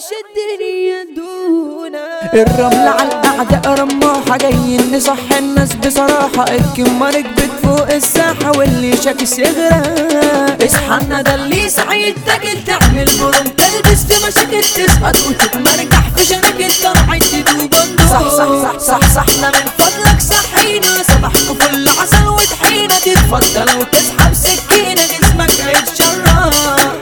عيش الدنيا دونا الرمل على الأعداء رماحة جايين نصح الناس بصراحة الكمة ركبت فوق الساحة واللي شاكس يغرق اصحى ده اللي سعيد تاكل تعمل برم تلبس في مشاكل تسقط وتتمرجح في شنك الطرع تدوب صح صح صح صح صحنا من فضلك صحينا صباحكوا فل عسل وطحينة تتفضل وتسحب سكينة جسمك هيتشرح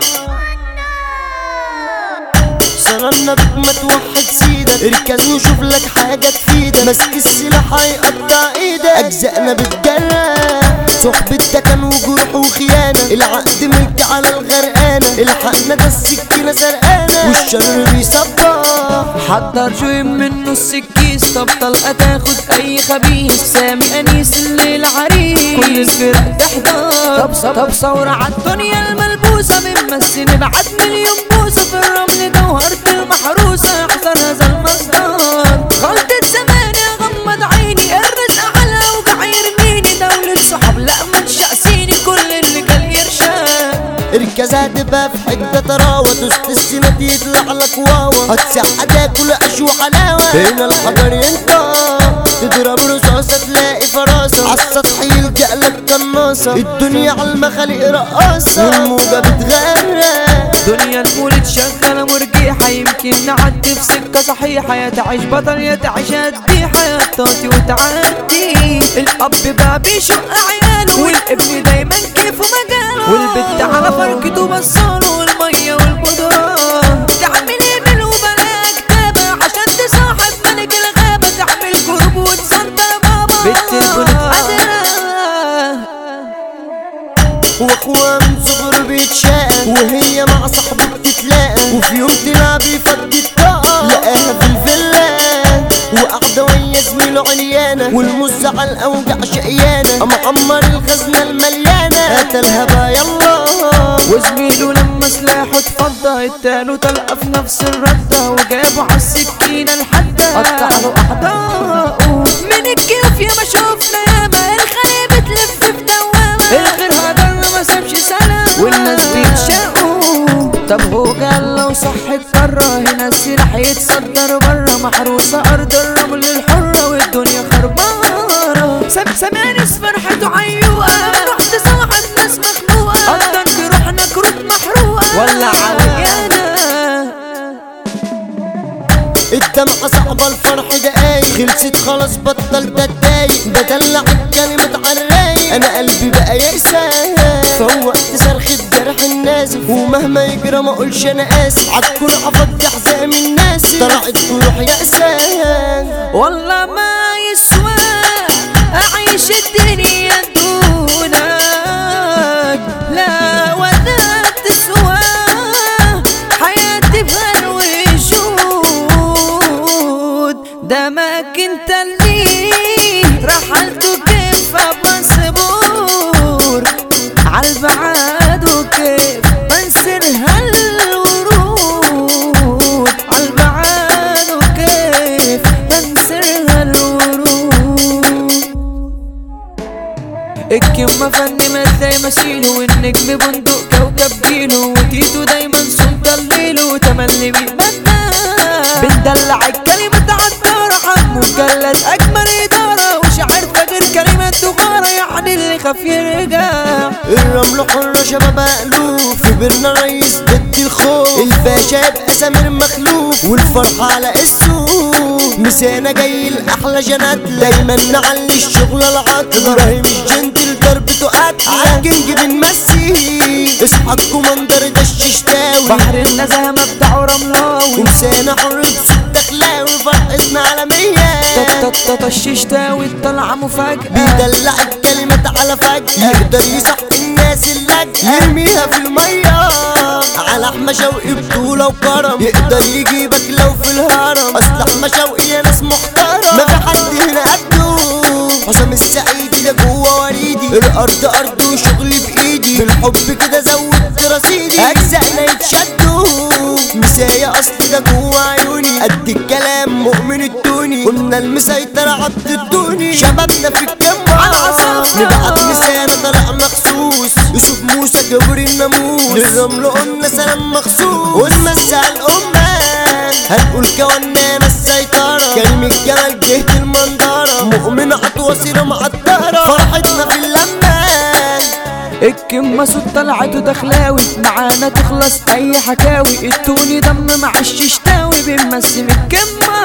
صلالنا بك ما توحد سيدك اركز وشوف لك حاجة تفيدك مسك السلاح هيقطع ايدك اجزائنا بتجرح صحبة ده كان وجروح وخيانة العقد ملك على الغرقانة الحقنا ده السكينة سرقانة والشر بيصبح حضر جوي من نص الكيس طب طلقة تاخد أي خبيث سامي أنيس الليل عريس كل الفرق تحضر طب طب ثورة عالدنيا الملبوسة بنمس نبعت مليون بوسة في الرمل جوهرة المحروسة احذر هذا المصدر غلطة زمان غمض عيني الرزق على وجع يرميني دولة صحاب لا ما تشقسيني كل اللي كان يرشاد اركز هتبقى في حتة تراوة دوست السنة يطلع لك واوا هتسع تاكل عيش وحلاوة هنا الحجر ينطق تضرب رصاصة تلاقي فراسة عالسطح يلجأ لك قناصة الدنيا عالمخالق رقاصة والموجة بتغرق دنيا المولد شغالة مرجيحة يمكن نعدي في سكة صحيحة يا تعيش بطل يا تعيش هتبيحة يا تعطي وتعدي الأب بقى بيشق عياله والابن دايما كيفه مجاله والبنت على فركته بصاله والمية والبودرة تعمل ايه بالوبلاء كتابة عشان تصاحب ملك الغابة تعمل كرب وتسنطر بابا بنت البنت قادرة واخوها من صغره بيتشاقى وهي مع صاحبه بتتلاقى وفي يوم تلعب يفضي الطاقة لقاها في الفيلا وقاعدة ويا زميله عريانة والمز على الأوجع شقيانة قام عمر الخزنة المليانة قتلها بقى يلا وزميله لما سلاحه اتفضى اداله طلقة في نفس الردة وجابه عالسكينة لحدة قطع له أعضاءه من الكيف يا ما شفنا ياما الخيب بتلف في دوامة الغير هجر ما سابش سلام والناس بيتشاقوا طب هو قال لو صحت برا هنا السلاح يتصدر برا محروسة أرض الرمل الحرة والدنيا خربانة سم سمعني فرحته عيوقة رحت صاحب ناس مخنوقة قدرت روحنا كروت محروقة ولا عليانا الدمعة صعبة الفرح دقايق خلصت خلاص بطلت اتضايق بدلع الكلمة عالرايق انا قلبي بقى يأسى فوقت صرخة جرح النازف ومهما يجرى ما اقولش انا اسف عالكل حفظت حزام الناس طلعت بروح يأسى والله ما يسوى أعيش الدنيا دونك لا ولا تسوى حياتي بهالوجود دمك انت اللي رحلت كيف مصبور عالبعاد وكيف بنسر هالورود عالبعاد وكيف بنسر هالورود الكلمة فن مادة يمثيله والنجم بندق كوكب جيله وتيتو دايما صوت الليل وتملي بيتمنى بندلع الكلمة عالدارة حمو مجلد أجمل إدارة وشعر فجر كلمة دغارة يعني اللي خاف يرجع الرمل حرة شباب ألوف كبرنا رئيس ضد الخوف الباشا يبقى سامر مخلوف والفرحة على السوق مسانا جاي الأحلى جنات دايما نعلي الشغل العطل إبراهيم الجندل ضربته قتل عالجنج بنمسي اصحى الكوماندر ده الششتاوي بحر النزهة مبدع رملاوي ومسانا حر بصوت دخلاوي فرقتنا عالمية تطشش تاوي الطلعة مفاجأة بيدلع الكلمة على فجأة يقدر يصح الناس اللجأة يرميها في المية على احمى شوقي بطولة وكرم يقدر يجيبك لو في الهرم اصل احمى شوقي يا ناس محترم ما في حد هنا قده حسام السعيدي ده جوه وريدي الارض ارض وشغلي بايدي في الحب كده زودت رصيدي اجزائنا يتشدوا مسايا اصل ده جوه عيوني قد الكلام مؤمن الدوني قلنا المسيطر عبد الدوني شبابنا في الجنة على عصافنا. نبعت مسانا طلع مخصوص يوسف موسى جبر الناموس للرمل قلنا سلام مخصوص ونمسع الأمة هنقول كونانا السيطرة كريم الجمال جهة المنظرة مؤمن عطوة معطرة فرحتنا في اللمة الكمة صوت طلعت دخلاوي معانا تخلص اي حكاوي التوني دم مع الششتاوي بنمسم الكمة